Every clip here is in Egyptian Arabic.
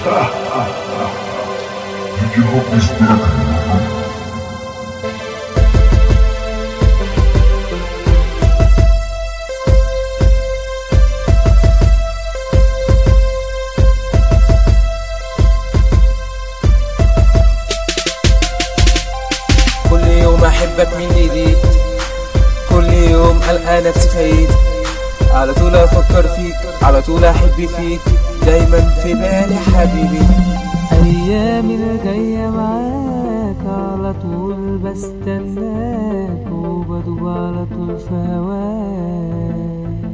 Linkin Hop is back. كل يوم احبك من جديد كل يوم القى نفسي بعيد على طول افكر فيك على طول احب فيك دايما في بالي حبيبي أيام الجاية معاك على طول بستناك وبدوب على طول في هواك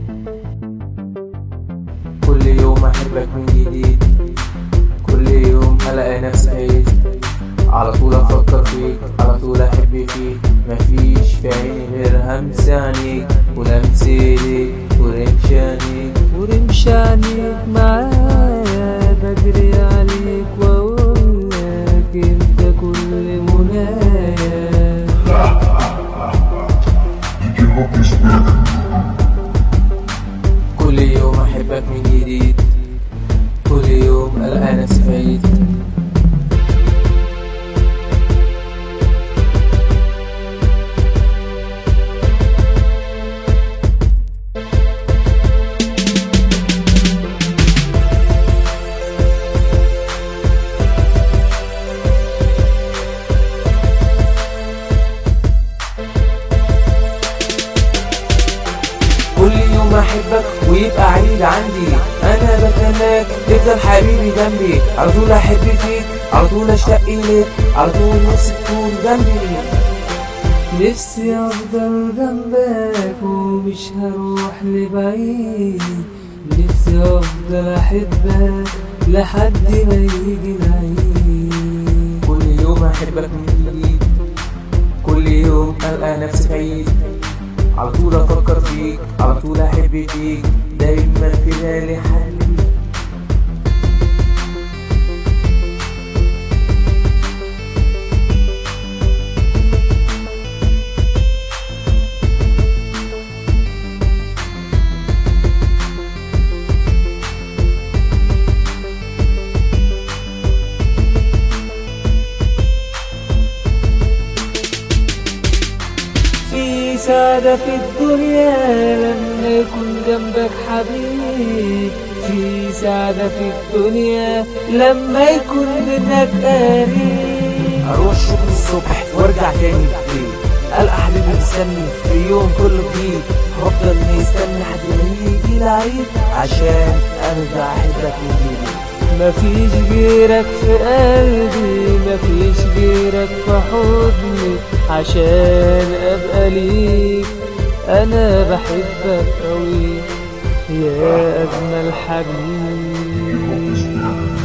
كل يوم احبك من جديد كل يوم الاقي نفسي بعيد على طول افكر فيك على طول احب فيك مفيش في عيني غير همس عينيك ولمس ايديك ورمش عينيك ورمش عينيك معايا بجري عليك واقول لك انت كل منايا Linkin Hop is back. كل يوم احبك من جديد كل يوم القى نفسي بعيد كل يوم احبك ويبقى عيد عندي انا بتمناك تفضل حبيبي جنبي على طول احب فيك على طول اشتاق اليك على طول نفسي تكون جنبي نفسي افضل جنبك ومش هروح لبعيد نفسي افضل احبك لحد ما يجي العيد كل يوم احبك من جديد كل يوم القى نفسي بعيد على طول افكر فيك على طول احب فيك دايما في بالي حبيبي في سعادة في الدنيا لما يكون جنبك حبيب في سعادة في الدنيا لما يكون منك قريب اروح الشغل الصبح وارجع تاني بالليل القى حبيبي مستني في يوم كله جديد هفضل مستني لحد ما يجي العيد عشان ارجع احبك من جديد مفيش غيرك في قلبي مفيش غيرك في حضني عشان ابقى ليك انا بحبك قوي يا اجمل حبيب